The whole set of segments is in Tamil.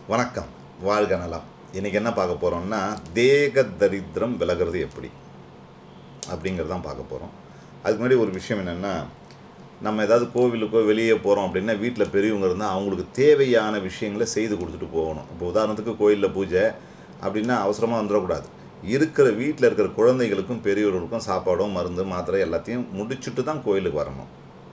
வணக்கம் வாழ்க நலம் இன்றைக்கி என்ன பார்க்க போகிறோம்னா தேக தரித்திரம் விலகிறது எப்படி அப்படிங்கிறது தான் பார்க்க போகிறோம் அதுக்கு முன்னாடி ஒரு விஷயம் என்னென்னா நம்ம ஏதாவது கோவிலுக்கோ வெளியே போகிறோம் அப்படின்னா வீட்டில் பெரியவங்க இருந்தால் அவங்களுக்கு தேவையான விஷயங்களை செய்து கொடுத்துட்டு போகணும் இப்போ உதாரணத்துக்கு கோயிலில் பூஜை அப்படின்னா அவசரமாக வந்துடக்கூடாது இருக்கிற வீட்டில் இருக்கிற குழந்தைகளுக்கும் பெரியவர்களுக்கும் சாப்பாடோ மருந்து மாத்திரை எல்லாத்தையும் முடிச்சுட்டு தான் கோயிலுக்கு வரணும்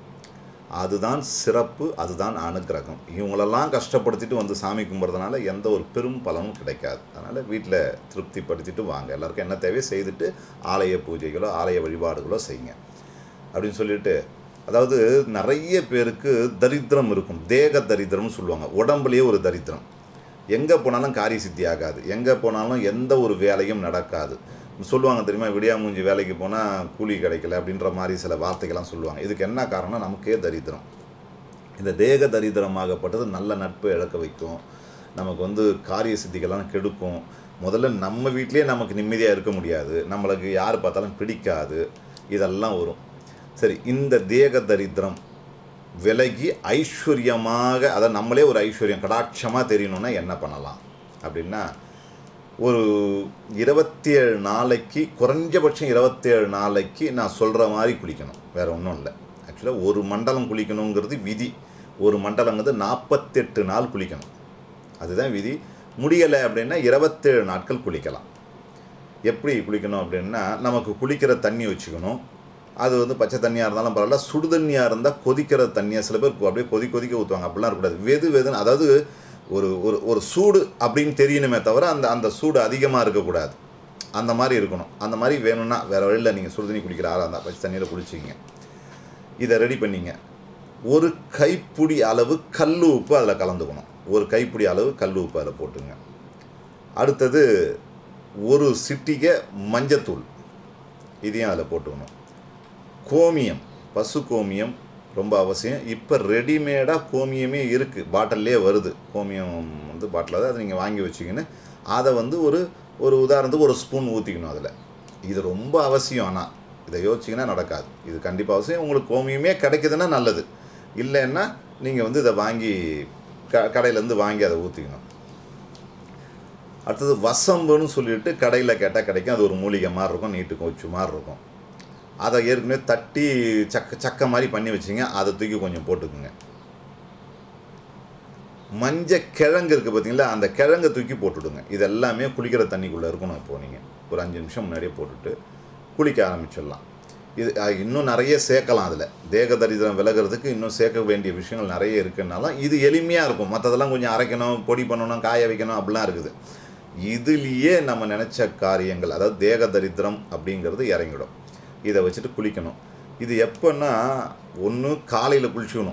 அதுதான் சிறப்பு அதுதான் அனுக்கிரகம் இவங்களெல்லாம் கஷ்டப்படுத்திட்டு வந்து சாமி கும்பிட்றதுனால எந்த ஒரு பெரும் பலனும் கிடைக்காது அதனால் வீட்டில் திருப்திப்படுத்திட்டு வாங்க எல்லாருக்கும் என்ன தேவையோ செய்துட்டு ஆலய பூஜைகளோ ஆலய வழிபாடுகளோ செய்யுங்க அப்படின்னு சொல்லிட்டு அதாவது நிறைய பேருக்கு தரித்திரம் இருக்கும் தேக தரித்திரம்னு சொல்லுவாங்க உடம்புலேயே ஒரு தரித்திரம் எங்கே போனாலும் காரிய சித்தி ஆகாது எங்கே போனாலும் எந்த ஒரு வேலையும் நடக்காது சொல்லுவாங்க தெரியுமா விடியாமூஞ்சி வேலைக்கு போனால் கூலி கிடைக்கல அப்படின்ற மாதிரி சில வார்த்தைகள்லாம் சொல்லுவாங்க இதுக்கு என்ன காரணம் நமக்கே தரித்திரம் இந்த தேக தரித்திரமாகப்பட்டது நல்ல நட்பு இழக்க வைக்கும் நமக்கு வந்து காரிய சித்திகள்லாம் கெடுக்கும் முதல்ல நம்ம வீட்டிலேயே நமக்கு நிம்மதியாக இருக்க முடியாது நம்மளுக்கு யார் பார்த்தாலும் பிடிக்காது இதெல்லாம் வரும் சரி இந்த தேக தரித்திரம் விலகி ஐஸ்வர்யமாக அதை நம்மளே ஒரு ஐஸ்வர்யம் கடாட்சமாக தெரியணும்னா என்ன பண்ணலாம் அப்படின்னா ஒரு இருபத்தி ஏழு நாளைக்கு குறைஞ்சபட்சம் இருபத்தேழு நாளைக்கு நான் சொல்கிற மாதிரி குளிக்கணும் வேறு ஒன்றும் இல்லை ஆக்சுவலாக ஒரு மண்டலம் குளிக்கணுங்கிறது விதி ஒரு மண்டலங்கிறது நாற்பத்தெட்டு நாள் குளிக்கணும் அதுதான் விதி முடியலை அப்படின்னா இருபத்தேழு நாட்கள் குளிக்கலாம் எப்படி குளிக்கணும் அப்படின்னா நமக்கு குளிக்கிற தண்ணி வச்சுக்கணும் அது வந்து பச்சை தண்ணியாக இருந்தாலும் பரவாயில்ல சுடு தண்ணியாக இருந்தால் கொதிக்கிற தண்ணியை சில பேர் அப்படியே கொதி கொதிக்க ஊற்றுவாங்க அப்படிலாம் இருக்கக்கூடாது வெது வெதுன்னு அதாவது ஒரு ஒரு ஒரு சூடு அப்படின்னு தெரியணுமே தவிர அந்த அந்த சூடு அதிகமாக இருக்கக்கூடாது அந்த மாதிரி இருக்கணும் அந்த மாதிரி வேணும்னா வேறு வழியில் நீங்கள் சுடு தண்ணி குடிக்கிற ஆளாக இருந்தால் பச்சை தண்ணியில் குளிச்சிங்க இதை ரெடி பண்ணிங்க ஒரு கைப்பிடி அளவு கல் உப்பு அதில் கலந்துக்கணும் ஒரு கைப்பிடி அளவு கல் உப்பு அதில் போட்டுங்க அடுத்தது ஒரு சிட்டிகை மஞ்சத்தூள் இதையும் அதில் போட்டுக்கணும் கோமியம் பசு கோமியம் ரொம்ப அவசியம் இப்போ ரெடிமேடாக கோமியமே இருக்குது பாட்டிலே வருது கோமியம் வந்து பாட்டில் தான் அதை நீங்கள் வாங்கி வச்சிங்கன்னு அதை வந்து ஒரு ஒரு உதாரணத்துக்கு ஒரு ஸ்பூன் ஊற்றிக்கணும் அதில் இது ரொம்ப அவசியம் ஆனால் இதை யோசிச்சிங்கன்னா நடக்காது இது கண்டிப்பாக அவசியம் உங்களுக்கு கோமியமே கிடைக்குதுன்னா நல்லது இல்லைன்னா நீங்கள் வந்து இதை வாங்கி க கடையிலேருந்து வாங்கி அதை ஊற்றிக்கணும் அடுத்தது வசம்புன்னு சொல்லிட்டு கடையில் கேட்டால் கிடைக்கும் அது ஒரு மூலிகை மாதிரி இருக்கும் நீட்டு கொச்சு மாதிரி இருக்கும் அதை ஏற்கனவே தட்டி சக்க சக்க மாதிரி பண்ணி வச்சிங்க அதை தூக்கி கொஞ்சம் போட்டுக்குங்க மஞ்ச கிழங்கு இருக்குது பார்த்தீங்களா அந்த கிழங்கை தூக்கி போட்டுடுங்க இது எல்லாமே குளிக்கிற தண்ணிக்குள்ளே இருக்கணும் இப்போது நீங்கள் ஒரு அஞ்சு நிமிஷம் முன்னாடியே போட்டுட்டு குளிக்க ஆரம்பிச்சிடலாம் இது அஹ், இன்னும் நிறைய சேர்க்கலாம் அதில் தேக தரித்திரம் விலகிறதுக்கு இன்னும் சேர்க்க வேண்டிய விஷயங்கள் நிறைய இருக்குன்னாலும் இது எளிமையாக இருக்கும் மற்றதெல்லாம் கொஞ்சம் அரைக்கணும் பொடி பண்ணணும் காய வைக்கணும் அப்படிலாம் இருக்குது இதுலேயே நம்ம நினச்ச காரியங்கள் அதாவது தேக தரித்திரம் அப்படிங்கிறது இறங்கிடும் இதை வச்சுட்டு குளிக்கணும் இது எப்போன்னா ஒன்று காலையில் குளிச்சுக்கணும்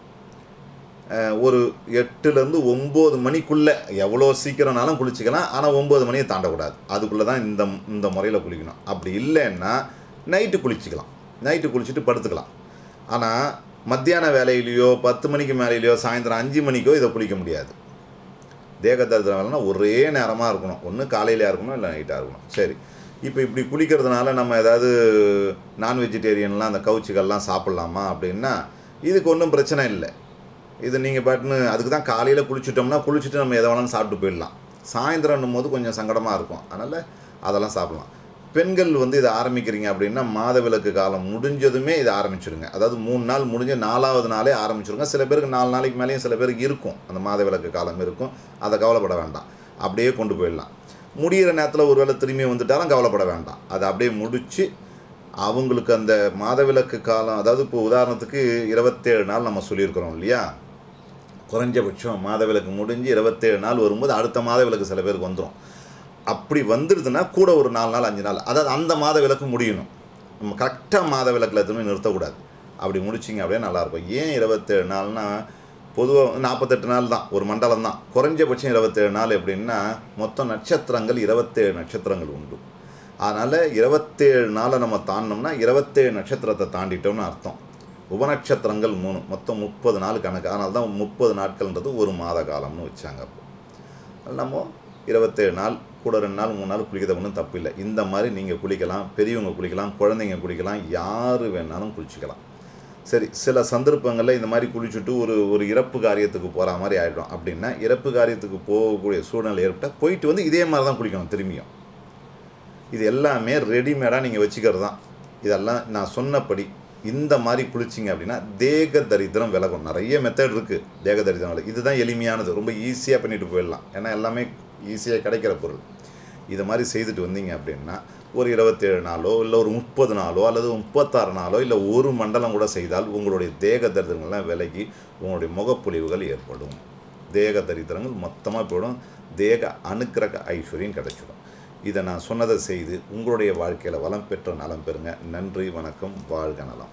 அஹ் ஒரு எட்டுலேருந்து ஒம்பது மணிக்குள்ளே எவ்வளோ சீக்கிரம்னாலும் குளிச்சிக்கலாம் ஆனால் ஒம்பது மணியை தாண்டக்கூடாது அதுக்குள்ளே தான் இந்த இந்த முறையில் குளிக்கணும் அப்படி இல்லைன்னா நைட்டு குளிச்சிக்கலாம் நைட்டு குளிச்சுட்டு படுத்துக்கலாம் ஆனால் மத்தியான வேலையிலையோ பத்து மணிக்கு மேலேயோ சாயந்தரம் அஞ்சு மணிக்கோ இதை குளிக்க முடியாது தேகதரித்திரம் வேலைனா ஒரே நேரமாக இருக்கணும் ஒன்று காலையிலையாக இருக்கணும் இல்லை நைட்டாக இருக்கணும் சரி இப்போ இப்படி குளிக்கிறதுனால நம்ம ஏதாவது நான் வெஜிடேரியன்லாம் அந்த கவுச்சிகள்லாம் சாப்பிட்லாமா அப்படின்னா இதுக்கு ஒன்றும் பிரச்சனை இல்லை இது நீங்கள் பாட்டுன்னு அதுக்கு தான் காலையில் குளிச்சிட்டோம்னா குளிச்சுட்டு நம்ம எதை வேணாலும் சாப்பிட்டு போயிடலாம் சாயந்தரம்னும் போது கொஞ்சம் சங்கடமாக இருக்கும் அதனால் அதெல்லாம் சாப்பிட்லாம் பெண்கள் வந்து இதை ஆரம்பிக்கிறீங்க அப்படின்னா மாதவிலக்கு காலம் முடிஞ்சதுமே இதை ஆரம்பிச்சிடுங்க அதாவது மூணு நாள் முடிஞ்ச நாலாவது நாளே ஆரம்பிச்சிருங்க சில பேருக்கு நாலு நாளைக்கு மேலேயும் சில பேருக்கு இருக்கும் அந்த மாதவிலக்கு காலம் இருக்கும் அதை கவலைப்பட வேண்டாம் அப்படியே கொண்டு போயிடலாம் முடிகிற நேரத்தில் ஒருவேளை திரும்பி வந்துட்டாலும் கவலைப்பட வேண்டாம் அதை அப்படியே முடித்து அவங்களுக்கு அந்த மாதவிலக்கு காலம் அதாவது இப்போ உதாரணத்துக்கு இருபத்தேழு நாள் நம்ம சொல்லியிருக்கிறோம் இல்லையா குறைஞ்சபட்சம் மாதவிலக்கு முடிஞ்சு இருபத்தேழு நாள் வரும்போது அடுத்த மாதவிலக்கு சில பேருக்கு வந்துடும் அப்படி வந்துடுதுன்னா கூட ஒரு நாலு நாள் அஞ்சு நாள் அதாவது அந்த மாத விலக்கு முடியணும் நம்ம கரெக்டாக மாத விலக்கில் எதுவுமே நிறுத்தக்கூடாது அப்படி முடிச்சிங்க அப்படியே நல்லாயிருக்கும் ஏன் இருபத்தேழு நாள்னா பொதுவாக நாற்பத்தெட்டு நாள் தான் ஒரு மண்டலம் தான் குறைஞ்சபட்சம் இருபத்தேழு நாள் எப்படின்னா மொத்தம் நட்சத்திரங்கள் இருபத்தேழு நட்சத்திரங்கள் உண்டு அதனால் இருபத்தேழு நாளை நம்ம தாண்டினோம்னா இருபத்தேழு நட்சத்திரத்தை தாண்டிட்டோம்னு அர்த்தம் உபநட்சத்திரங்கள் மூணு மொத்தம் முப்பது நாள் கணக்கு அதனால தான் முப்பது நாட்கள்ன்றது ஒரு மாத காலம்னு வச்சாங்க அப்போ அதனால நம்ம இருபத்தேழு நாள் கூட ரெண்டு நாள் மூணு நாள் குளிக்கிறது ஒன்றும் தப்பு இல்லை இந்த மாதிரி நீங்கள் குளிக்கலாம் பெரியவங்க குளிக்கலாம் குழந்தைங்க குளிக்கலாம் யார் வேணாலும் குளிச்சிக்கலாம் சரி சில சந்தர்ப்பங்களில் இந்த மாதிரி குளிச்சுட்டு ஒரு ஒரு இறப்பு காரியத்துக்கு போகிற மாதிரி ஆகிடும் அப்படின்னா இறப்பு காரியத்துக்கு போகக்கூடிய சூழ்நிலை ஏற்பட்டால் போயிட்டு வந்து இதே மாதிரி தான் குளிக்கணும் திரும்பியும் இது எல்லாமே ரெடிமேடாக நீங்கள் வச்சுக்கிறது தான் இதெல்லாம் நான் சொன்னபடி இந்த மாதிரி குளிச்சிங்க அப்படின்னா தேக தரித்திரம் விலகும் நிறைய மெத்தட் இருக்குது தேக தரித்திரம் விலகும் இதுதான் எளிமையானது ரொம்ப ஈஸியாக பண்ணிட்டு போயிடலாம் ஏன்னா எல்லாமே ஈஸியாக கிடைக்கிற பொருள் இது மாதிரி செய்துட்டு வந்தீங்க அப்படின்னா ஒரு இருபத்தேழு நாளோ இல்லை ஒரு முப்பது நாளோ அல்லது முப்பத்தாறு நாளோ இல்லை ஒரு மண்டலம் கூட செய்தால் உங்களுடைய தேக தரித்திரங்கள்லாம் விலகி உங்களுடைய முகப்பொலிவுகள் ஏற்படும் தேக தரித்திரங்கள் மொத்தமாக போயிடும் தேக அணுக்கிரக ஐஸ்வர்யம் கிடைச்சிடும் இதை நான் சொன்னதை செய்து உங்களுடைய வாழ்க்கையில் வளம் பெற்ற நலம் பெறுங்க நன்றி வணக்கம் வாழ்க நலம்